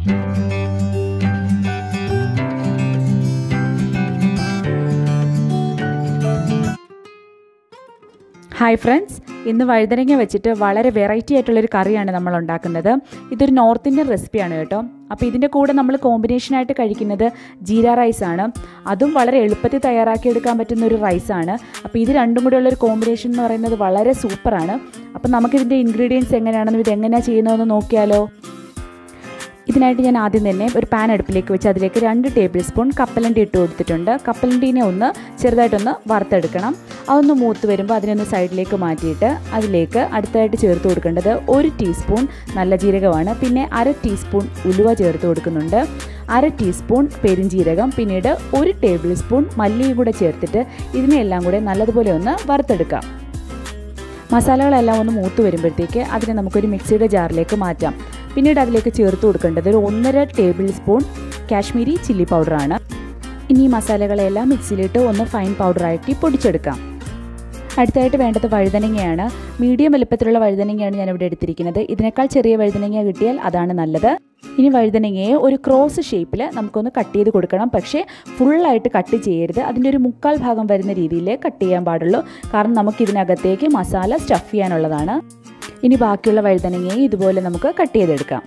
hi friends ഇന്ന് വഴുതനങ്ങ വെച്ചിട്ട് വളരെ വെറൈറ്റി ആയിട്ടുള്ളൊരു കറിയാണ് നമ്മൾ ഉണ്ടാക്കുന്നത് ഇതൊരു നോർത്ത് ഇന്ത്യൻ റെസിപ്പിയാണ് കേട്ടോ അപ്പോൾ ഇതിൻ്റെ കൂടെ നമ്മൾ കോമ്പിനേഷനായിട്ട് കഴിക്കുന്നത് ജീര റൈസാണ് അതും വളരെ എളുപ്പത്തിൽ തയ്യാറാക്കിയെടുക്കാൻ പറ്റുന്ന ഒരു റൈസാണ് അപ്പോൾ ഇത് രണ്ടും കൂടെ ഉള്ളൊരു കോമ്പിനേഷൻ എന്ന് പറയുന്നത് വളരെ സൂപ്പറാണ് അപ്പോൾ നമുക്കിതിൻ്റെ ഇൻഗ്രീഡിയൻസ് എങ്ങനെയാണെന്നും ഇത് എങ്ങനെയാണ് ചെയ്യുന്നതെന്ന് നോക്കിയാലോ ഇതിനായിട്ട് ഞാൻ ആദ്യം തന്നെ ഒരു പാൻ അടുപ്പിലേക്ക് വെച്ച് അതിലേക്ക് രണ്ട് ടേബിൾ സ്പൂൺ കപ്പലണ്ടി ഇട്ട് കൊടുത്തിട്ടുണ്ട് കപ്പലണ്ടീനെ ഒന്ന് ചെറുതായിട്ടൊന്ന് വറുത്തെടുക്കണം അതൊന്ന് മൂത്ത് വരുമ്പോൾ അതിനൊന്ന് സൈഡിലേക്ക് മാറ്റിയിട്ട് അതിലേക്ക് അടുത്തായിട്ട് ചേർത്ത് കൊടുക്കേണ്ടത് ഒരു ടീസ്പൂൺ നല്ല ജീരകമാണ് പിന്നെ അര ടീസ്പൂൺ ഉലുവ ചേർത്ത് കൊടുക്കുന്നുണ്ട് അര ടീസ്പൂൺ പെരിഞ്ജീരകം പിന്നീട് ഒരു ടേബിൾ സ്പൂൺ മല്ലിയും കൂടെ ചേർത്തിട്ട് ഇതിനെല്ലാം കൂടെ നല്ലതുപോലെ ഒന്ന് വറുത്തെടുക്കാം മസാലകളെല്ലാം ഒന്ന് മൂത്ത് വരുമ്പോഴത്തേക്ക് അതിനെ നമുക്കൊരു മിക്സിയുടെ ജാറിലേക്ക് മാറ്റാം പിന്നീട് അതിലേക്ക് ചേർത്ത് കൊടുക്കേണ്ടത് ഒരു ഒന്നര ടേബിൾ സ്പൂൺ കാശ്മീരി ചില്ലി പൗഡറാണ് ഇനി ഈ മസാലകളെല്ലാം മിക്സിയിലിട്ട് ഒന്ന് ഫൈൻ പൗഡറാക്കി പൊടിച്ചെടുക്കാം അടുത്തായിട്ട് വേണ്ടത് വഴുതനങ്ങയാണ് മീഡിയം വലുപ്പത്തിലുള്ള വഴുതനങ്ങയാണ് ഞാൻ ഇവിടെ എടുത്തിരിക്കുന്നത് ഇതിനേക്കാൾ ചെറിയ വഴുതനങ്ങ കിട്ടിയാൽ അതാണ് നല്ലത് ഇനി വഴുതനങ്ങയെ ഒരു ക്രോസ് ഷേപ്പിൽ നമുക്കൊന്ന് കട്ട് ചെയ്ത് കൊടുക്കണം പക്ഷേ ഫുള്ളായിട്ട് കട്ട് ചെയ്യരുത് അതിൻ്റെ ഒരു മുക്കാൽ ഭാഗം വരുന്ന രീതിയിൽ കട്ട് ചെയ്യാൻ പാടുള്ളൂ കാരണം നമുക്ക് ഇതിനകത്തേക്ക് മസാല സ്റ്റഫ് ചെയ്യാനുള്ളതാണ് ഇനി ബാക്കിയുള്ള വഴുതനങ്ങയെ ഇതുപോലെ നമുക്ക് കട്ട് ചെയ്തെടുക്കാം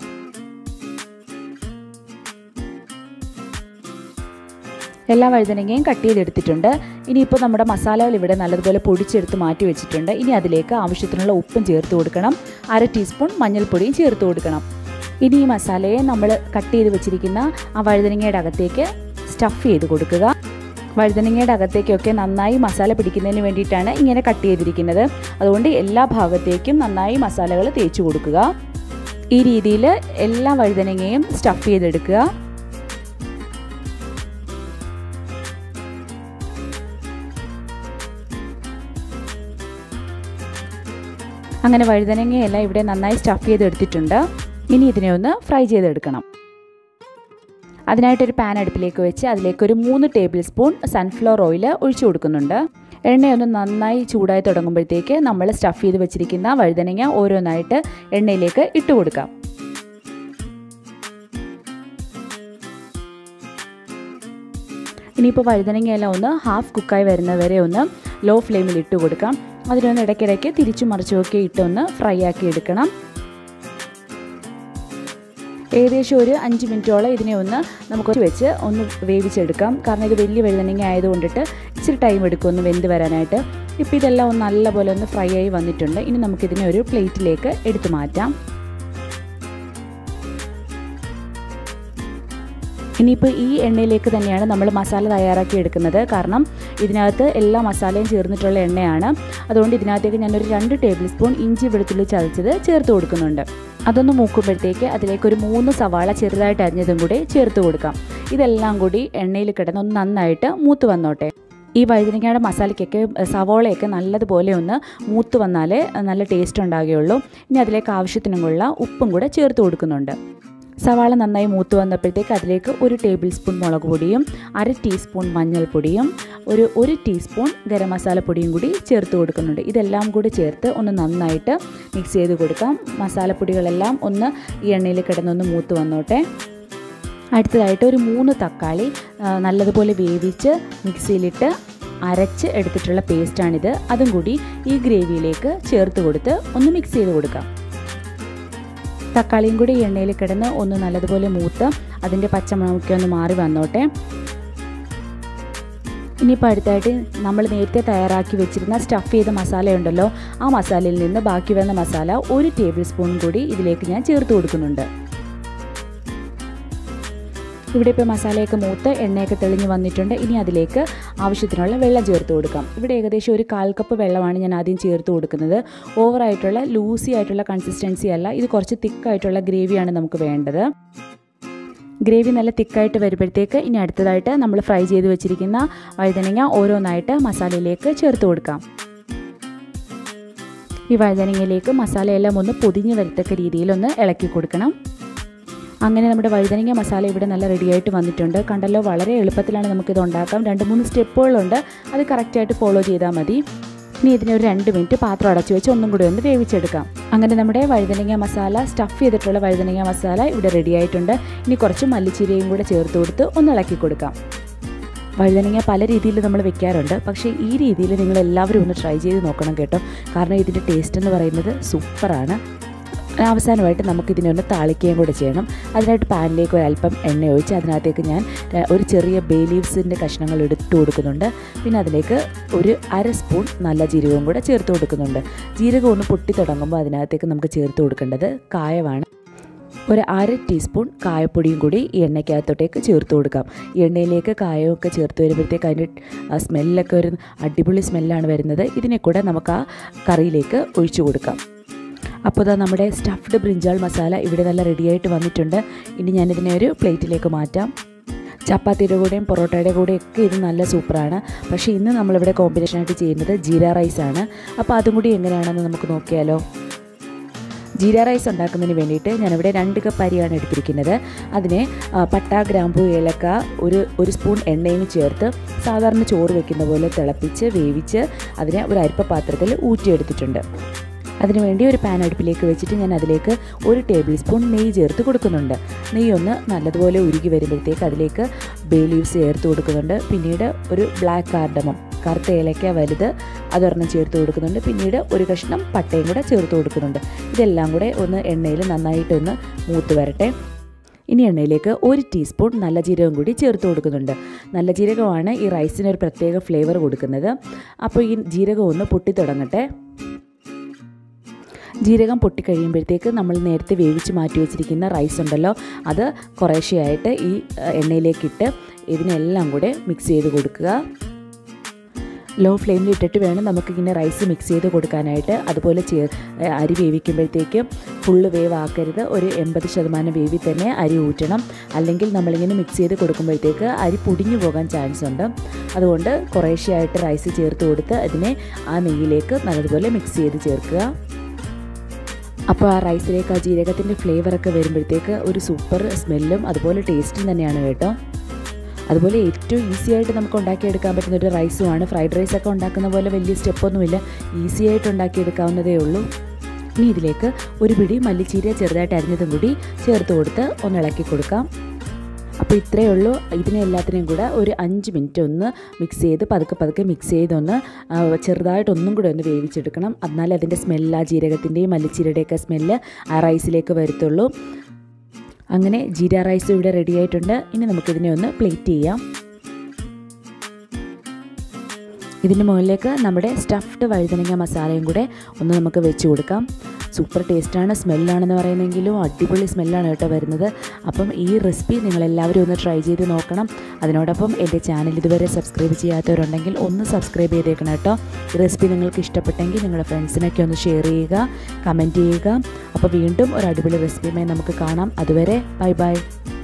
എല്ലാ വഴുതനങ്ങയും കട്ട് ചെയ്തെടുത്തിട്ടുണ്ട് ഇനിയിപ്പോൾ നമ്മുടെ മസാലകൾ ഇവിടെ നല്ലതുപോലെ പൊടിച്ചെടുത്ത് മാറ്റി വെച്ചിട്ടുണ്ട് ഇനി അതിലേക്ക് ആവശ്യത്തിനുള്ള ഉപ്പും ചേർത്ത് കൊടുക്കണം അര ടീസ്പൂൺ മഞ്ഞൾപ്പൊടിയും ചേർത്ത് കൊടുക്കണം ഇനി ഈ മസാലയെ നമ്മൾ കട്ട് ചെയ്ത് വെച്ചിരിക്കുന്ന ആ വഴുതനങ്ങയുടെ അകത്തേക്ക് സ്റ്റഫ് ചെയ്ത് കൊടുക്കുക വഴുതനങ്ങയുടെ അകത്തേക്കൊക്കെ നന്നായി മസാല പിടിക്കുന്നതിന് വേണ്ടിയിട്ടാണ് ഇങ്ങനെ കട്ട് ചെയ്തിരിക്കുന്നത് അതുകൊണ്ട് എല്ലാ ഭാഗത്തേക്കും നന്നായി മസാലകൾ തേച്ച് കൊടുക്കുക ഈ രീതിയിൽ എല്ലാ വഴുതനങ്ങയും സ്റ്റഫ് ചെയ്തെടുക്കുക അങ്ങനെ വഴുതനങ്ങയെല്ലാം ഇവിടെ നന്നായി സ്റ്റഫ് ചെയ്തെടുത്തിട്ടുണ്ട് ഇനി ഇതിനെ ഒന്ന് ഫ്രൈ ചെയ്തെടുക്കണം അതിനായിട്ടൊരു പാൻ അടുപ്പിലേക്ക് വെച്ച് അതിലേക്ക് ഒരു മൂന്ന് ടേബിൾ സ്പൂൺ സൺഫ്ലവർ ഓയിൽ ഒഴിച്ചു കൊടുക്കുന്നുണ്ട് എണ്ണയൊന്ന് നന്നായി ചൂടായി തുടങ്ങുമ്പോഴത്തേക്ക് നമ്മൾ സ്റ്റഫ് ചെയ്ത് വെച്ചിരിക്കുന്ന വഴുതനങ്ങ ഓരോന്നായിട്ട് എണ്ണയിലേക്ക് ഇട്ട് കൊടുക്കാം ഇനിയിപ്പോൾ വഴുതനങ്ങയെല്ലാം ഒന്ന് ഹാഫ് കുക്കായി വരുന്നവരെ ഒന്ന് ലോ ഫ്ലെയിമിൽ ഇട്ട് കൊടുക്കാം അതിനൊന്ന് ഇടയ്ക്കിടയ്ക്ക് തിരിച്ചു മറിച്ചുമൊക്കെ ഇട്ടൊന്ന് ഫ്രൈ ആക്കി എടുക്കണം ഏകദേശം ഒരു അഞ്ച് മിനിറ്റോളം ഇതിനെ ഒന്ന് നമുക്ക് വെച്ച് ഒന്ന് വേവിച്ചെടുക്കാം കാരണം ഇത് വലിയ വഴുതനങ്ങ ആയതുകൊണ്ടിട്ട് ഇച്ചിരി ടൈം എടുക്കും ഒന്ന് വെന്ത് വരാനായിട്ട് ഇപ്പോൾ ഇതെല്ലാം ഒന്ന് നല്ലപോലെ ഒന്ന് ഫ്രൈ ആയി വന്നിട്ടുണ്ട് ഇനി നമുക്കിതിനെ ഒരു പ്ലേറ്റിലേക്ക് എടുത്തു മാറ്റാം ഇനിയിപ്പോൾ ഈ എണ്ണയിലേക്ക് തന്നെയാണ് നമ്മൾ മസാല തയ്യാറാക്കി എടുക്കുന്നത് കാരണം ഇതിനകത്ത് എല്ലാ മസാലയും ചേർന്നിട്ടുള്ള എണ്ണയാണ് അതുകൊണ്ട് ഇതിനകത്തേക്ക് ഞാനൊരു രണ്ട് ടേബിൾ സ്പൂൺ ഇഞ്ചി വെളുത്തുള്ളി ചതച്ചത് ചേർത്ത് കൊടുക്കുന്നുണ്ട് അതൊന്ന് മൂക്കുമ്പോഴത്തേക്ക് അതിലേക്ക് ഒരു മൂന്ന് സവാള ചെറുതായിട്ട് അരിഞ്ഞതും കൂടി ചേർത്ത് കൊടുക്കാം ഇതെല്ലാം കൂടി എണ്ണയിൽ കിടന്ന് ഒന്ന് നന്നായിട്ട് മൂത്ത് വന്നോട്ടെ ഈ വഴുതനങ്ങയുടെ മസാലയ്ക്കൊക്കെ സവോളയൊക്കെ നല്ലതുപോലെ ഒന്ന് മൂത്ത് വന്നാലേ നല്ല ടേസ്റ്റ് ഉണ്ടാകുകയുള്ളൂ ഇനി അതിലേക്ക് ആവശ്യത്തിനുള്ള ഉപ്പും കൂടെ ചേർത്ത് കൊടുക്കുന്നുണ്ട് സവാള നന്നായി മൂത്ത് വന്നപ്പോഴത്തേക്ക് അതിലേക്ക് ഒരു ടേബിൾ സ്പൂൺ മുളക് പൊടിയും അര ടീസ്പൂൺ മഞ്ഞൾപ്പൊടിയും ഒരു ഒരു ടീസ്പൂൺ ഗരം മസാലപ്പൊടിയും കൂടി ചേർത്ത് കൊടുക്കുന്നുണ്ട് ഇതെല്ലാം കൂടി ചേർത്ത് ഒന്ന് നന്നായിട്ട് മിക്സ് ചെയ്ത് കൊടുക്കാം മസാലപ്പൊടികളെല്ലാം ഒന്ന് ഈ എണ്ണയിൽ കിടന്നൊന്ന് മൂത്ത് വന്നോട്ടെ അടുത്തതായിട്ട് ഒരു മൂന്ന് തക്കാളി നല്ലതുപോലെ വേവിച്ച് മിക്സിയിലിട്ട് അരച്ച് എടുത്തിട്ടുള്ള പേസ്റ്റാണിത് അതും കൂടി ഈ ഗ്രേവിയിലേക്ക് ചേർത്ത് കൊടുത്ത് ഒന്ന് മിക്സ് ചെയ്ത് കൊടുക്കാം തക്കാളിയും കൂടി എണ്ണയിൽ കിടന്ന് ഒന്ന് നല്ലതുപോലെ മൂത്ത് അതിൻ്റെ പച്ചമണമൊക്കെ ഒന്ന് മാറി വന്നോട്ടെ ഇനിയിപ്പോൾ അടുത്തായിട്ട് നമ്മൾ നേരത്തെ തയ്യാറാക്കി വെച്ചിരുന്ന സ്റ്റഫ് ചെയ്ത മസാല ഉണ്ടല്ലോ ആ മസാലയിൽ നിന്ന് ബാക്കി വന്ന മസാല ഒരു ടേബിൾ സ്പൂൺ കൂടി ഇതിലേക്ക് ഞാൻ ചേർത്ത് കൊടുക്കുന്നുണ്ട് ഇവിടെ ഇപ്പോൾ മസാലയൊക്കെ മൂത്ത് എണ്ണയൊക്കെ തെളിഞ്ഞ് വന്നിട്ടുണ്ട് ഇനി അതിലേക്ക് ആവശ്യത്തിനുള്ള വെള്ളം ചേർത്ത് കൊടുക്കാം ഇവിടെ ഏകദേശം ഒരു കാൽ കപ്പ് വെള്ളമാണ് ഞാൻ ആദ്യം ചേർത്ത് കൊടുക്കുന്നത് ഓവറായിട്ടുള്ള ലൂസി ആയിട്ടുള്ള കൺസിസ്റ്റൻസി അല്ല ഇത് കുറച്ച് തിക്കായിട്ടുള്ള ഗ്രേവിയാണ് നമുക്ക് വേണ്ടത് ഗ്രേവി നല്ല തിക്കായിട്ട് വരുമ്പോഴത്തേക്ക് ഇനി അടുത്തതായിട്ട് നമ്മൾ ഫ്രൈ ചെയ്ത് വെച്ചിരിക്കുന്ന വഴുതനങ്ങ ഓരോന്നായിട്ട് മസാലയിലേക്ക് ചേർത്ത് കൊടുക്കാം ഈ വഴുതനങ്ങയിലേക്ക് മസാലയെല്ലാം ഒന്ന് പൊതിഞ്ഞ് വരത്തക്ക രീതിയിലൊന്ന് ഇളക്കി കൊടുക്കണം അങ്ങനെ നമ്മുടെ വഴുതനങ്ങ മസാല ഇവിടെ നല്ല റെഡിയായിട്ട് വന്നിട്ടുണ്ട് കണ്ടല്ലോ വളരെ എളുപ്പത്തിലാണ് നമുക്കിത് ഉണ്ടാക്കാം രണ്ട് മൂന്ന് സ്റ്റെപ്പുകളുണ്ട് അത് കറക്റ്റായിട്ട് ഫോളോ ചെയ്താൽ മതി ഇനി ഇതിനെ ഒരു രണ്ട് മിനിറ്റ് പാത്രം അടച്ചു വെച്ച് ഒന്നും കൂടി ഒന്ന് വേവിച്ചെടുക്കാം അങ്ങനെ നമ്മുടെ വഴുതനങ്ങ മസാല സ്റ്റഫ് ചെയ്തിട്ടുള്ള വഴുതനങ്ങ മസാല ഇവിടെ റെഡി ആയിട്ടുണ്ട് ഇനി കുറച്ച് മല്ലിച്ചീരയും കൂടെ ചേർത്ത് കൊടുത്ത് ഒന്ന് ഇളക്കി കൊടുക്കാം വഴുതനങ്ങ പല രീതിയിൽ നമ്മൾ വെക്കാറുണ്ട് പക്ഷേ ഈ രീതിയിൽ നിങ്ങൾ എല്ലാവരും ഒന്ന് ട്രൈ ചെയ്ത് നോക്കണം കേട്ടോ കാരണം ഇതിൻ്റെ ടേസ്റ്റ് എന്ന് പറയുന്നത് സൂപ്പറാണ് അവസാനമായിട്ട് നമുക്കിതിനെ ഒന്ന് താളിക്കുകയും കൂടെ ചെയ്യണം അതിനായിട്ട് പാനിലേക്ക് ഒരല്പം എണ്ണ ഒഴിച്ച് അതിനകത്തേക്ക് ഞാൻ ര- ഒരു ചെറിയ ബേ ലീവ്സിൻ്റെ കഷ്ണങ്ങൾ എടുത്തു കൊടുക്കുന്നുണ്ട് പിന്നെ അതിലേക്ക് ഒരു അര സ്പൂൺ നല്ല ജീരകവും കൂടെ ചേർത്ത് കൊടുക്കുന്നുണ്ട് ജീരകം ഒന്ന് പൊട്ടി തുടങ്ങുമ്പോൾ അതിനകത്തേക്ക് നമുക്ക് ചേർത്ത് കൊടുക്കേണ്ടത് കായമാണ് ഒരു അര ടീസ്പൂൺ കായപ്പൊടിയും കൂടി ഈ എണ്ണയ്ക്കകത്തോട്ടേക്ക് ചേർത്ത് കൊടുക്കാം ഈ എണ്ണയിലേക്ക് കായമൊക്കെ ചേർത്ത് വരുമ്പോഴത്തേക്ക് അതിൻ്റെ ആ സ്മെല്ലൊക്കെ ഒരു അടിപൊളി സ്മെല്ലാണ് വരുന്നത് ഇതിനെ കൂടെ നമുക്ക് ആ കറിയിലേക്ക് ഒഴിച്ചു കൊടുക്കാം അപ്പോൾ ഇതാ നമ്മുടെ സ്റ്റഫ്ഡ് ബ്രിഞ്ചാൾ മസാല ഇവിടെ നല്ല റെഡിയായിട്ട് വന്നിട്ടുണ്ട് ഇനി ഞാനിതിനെ ഒരു പ്ലേറ്റിലേക്ക് മാറ്റാം ചപ്പാത്തിയുടെ കൂടെയും പൊറോട്ടയുടെ കൂടെയും ഒക്കെ ഇത് നല്ല സൂപ്പറാണ് പക്ഷേ ഇന്ന് നമ്മളിവിടെ കോമ്പിനേഷനായിട്ട് ചെയ്യുന്നത് ജീര റൈസാണ് അപ്പോൾ അതും കൂടി എങ്ങനെയാണെന്ന് നമുക്ക് നോക്കിയാലോ ജീര റൈസ് ഉണ്ടാക്കുന്നതിന് വേണ്ടിയിട്ട് ഞാനിവിടെ രണ്ട് കപ്പ് അരിയാണ് എടുത്തിരിക്കുന്നത് അതിനെ ആ, പട്ട ഗ്രാമ്പു ഏലക്ക ഒരു ഒരു സ്പൂൺ എണ്ണയും ചേർത്ത് സാധാരണ ചോറ് വെക്കുന്ന പോലെ തിളപ്പിച്ച് വേവിച്ച് അതിനെ ഒരു അരിപ്പ പാത്രത്തിൽ ഊറ്റിയെടുത്തിട്ടുണ്ട് അതിനുവേണ്ടി ഒരു പാൻ അടുപ്പിലേക്ക് വെച്ചിട്ട് ഞാൻ അതിലേക്ക് ഒരു ടേബിൾ സ്പൂൺ നെയ്യ് ചേർത്ത് കൊടുക്കുന്നുണ്ട് നെയ്യ് ഒന്ന് നല്ലതുപോലെ ഉരുകി വരുമ്പോഴത്തേക്ക് അതിലേക്ക് ബേ ലീവ്സ് ചേർത്ത് കൊടുക്കുന്നുണ്ട് പിന്നീട് ഒരു ബ്ലാക്ക് കാർഡമം കറുത്ത ഏലക്ക വലുത് അതൊരെണ്ണം ചേർത്ത് കൊടുക്കുന്നുണ്ട് പിന്നീട് ഒരു കഷ്ണം പട്ടയും കൂടെ ചേർത്ത് കൊടുക്കുന്നുണ്ട് ഇതെല്ലാം കൂടെ ഒന്ന് എണ്ണയിൽ നന്നായിട്ടൊന്ന് മൂത്ത് വരട്ടെ ഇനി എണ്ണയിലേക്ക് ഒരു ടീസ്പൂൺ നല്ല ജീരകം കൂടി ചേർത്ത് കൊടുക്കുന്നുണ്ട് നല്ല ജീരകമാണ് ഈ റൈസിന് ഒരു പ്രത്യേക ഫ്ലേവർ കൊടുക്കുന്നത് അപ്പോൾ ഈ ജീരകം ഒന്ന് പൊട്ടി തുടങ്ങട്ടെ ജീരകം പൊട്ടിക്കഴിയുമ്പോഴത്തേക്ക് നമ്മൾ നേരത്തെ വേവിച്ച് മാറ്റി വെച്ചിരിക്കുന്ന റൈസ് ഉണ്ടല്ലോ അത് കുറേശ്ശെയായിട്ട് ഈ അഹ്, എണ്ണയിലേക്കിട്ട് ഇതിനെല്ലാം കൂടെ മിക്സ് ചെയ്ത് കൊടുക്കുക ലോ ഫ്ലെയിമിൽ ഇട്ടിട്ട് വേണം നമുക്കിങ്ങനെ റൈസ് മിക്സ് ചെയ്ത് കൊടുക്കാനായിട്ട് അതുപോലെ ചേ ഏ, അരി വേവിക്കുമ്പോഴത്തേക്ക് ഫുള്ള് വേവ് ആക്കരുത് ഒരു എൺപത് ശതമാനം വേവിൽ തന്നെ അരി ഊറ്റണം അല്ലെങ്കിൽ നമ്മളിങ്ങനെ മിക്സ് ചെയ്ത് കൊടുക്കുമ്പോഴത്തേക്ക് അരി പൊടിഞ്ഞു പോകാൻ ചാൻസ് ഉണ്ട് അതുകൊണ്ട് കുറേശ്ശെയായിട്ട് റൈസ് ചേർത്ത് കൊടുത്ത് അതിനെ ആ നെയ്യിലേക്ക് നല്ലതുപോലെ മിക്സ് ചെയ്ത് ചേർക്കുക അപ്പോൾ ആ റൈസിലേക്ക് ആ ജീരകത്തിൻ്റെ ഫ്ലേവറൊക്കെ വരുമ്പോഴത്തേക്ക് ഒരു സൂപ്പർ സ്മെല്ലും അതുപോലെ ടേസ്റ്റും തന്നെയാണ് കേട്ടോ അതുപോലെ ഏറ്റവും ഈസി ആയിട്ട് നമുക്ക് ഉണ്ടാക്കിയെടുക്കാൻ പറ്റുന്ന ഒരു റൈസുമാണ് ഫ്രൈഡ് റൈസ് ഒക്കെ ഉണ്ടാക്കുന്ന പോലെ വലിയ സ്റ്റെപ്പൊന്നുമില്ല ഈസി ആയിട്ട് ഉണ്ടാക്കിയെടുക്കാവുന്നതേ ഉള്ളൂ ഇനി ഇതിലേക്ക് ഒരു പിടി മല്ലിച്ചീര ചെറുതായിട്ട് അരിഞ്ഞതും കൂടി ചേർത്ത് കൊടുത്ത് ഒന്ന് ഇളക്കി കൊടുക്കാം അപ്പോൾ ഇത്രയേ ഉള്ളൂ ഇതിനെ എല്ലാത്തിനെയും കൂടെ ഒരു അഞ്ച് മിനിറ്റ് ഒന്ന് മിക്സ് ചെയ്ത് പതുക്കെ പതുക്കെ മിക്സ് ചെയ്തൊന്ന് ആ, ചെറുതായിട്ടൊന്നും കൂടെ ഒന്ന് വേവിച്ചെടുക്കണം എന്നാലേ അതിൻ്റെ സ്മെല്ല് ആ ജീരകത്തിൻ്റെയും മല്ലിച്ചീരയുടെയൊക്കെ സ്മെല്ല് ആ റൈസിലേക്ക് വരത്തുള്ളൂ അങ്ങനെ ജീര റൈസ് ഇവിടെ റെഡി ആയിട്ടുണ്ട് ഇനി നമുക്കിതിനെ ഒന്ന് പ്ലേറ്റ് ചെയ്യാം ഇതിന് മുകളിലേക്ക് നമ്മുടെ സ്റ്റഫ്ഡ് വഴുതനങ്ങ മസാലയും കൂടെ ഒന്ന് നമുക്ക് വെച്ച് കൊടുക്കാം സൂപ്പർ ടേസ്റ്റാണ് സ്മെല്ലാണെന്ന് പറയുന്നെങ്കിലും അടിപൊളി സ്മെല്ലാണ് കേട്ടോ വരുന്നത് അപ്പം ഈ റെസിപ്പി നിങ്ങളെല്ലാവരും ഒന്ന് ട്രൈ ചെയ്ത് നോക്കണം അതിനോടൊപ്പം എൻ്റെ ചാനൽ ഇതുവരെ സബ്സ്ക്രൈബ് ചെയ്യാത്തവരുണ്ടെങ്കിൽ ഒന്ന് സബ്സ്ക്രൈബ് ചെയ്തേക്കണം കേട്ടോ ഈ റെസിപ്പി നിങ്ങൾക്ക് ഇഷ്ടപ്പെട്ടെങ്കിൽ നിങ്ങളുടെ ഫ്രണ്ട്സിനൊക്കെ ഒന്ന് ഷെയർ ചെയ്യുക കമൻറ്റ് ചെയ്യുക അപ്പോൾ വീണ്ടും ഒരു അടിപൊളി റെസിപ്പിയുമായി നമുക്ക് കാണാം അതുവരെ ബൈ ബൈ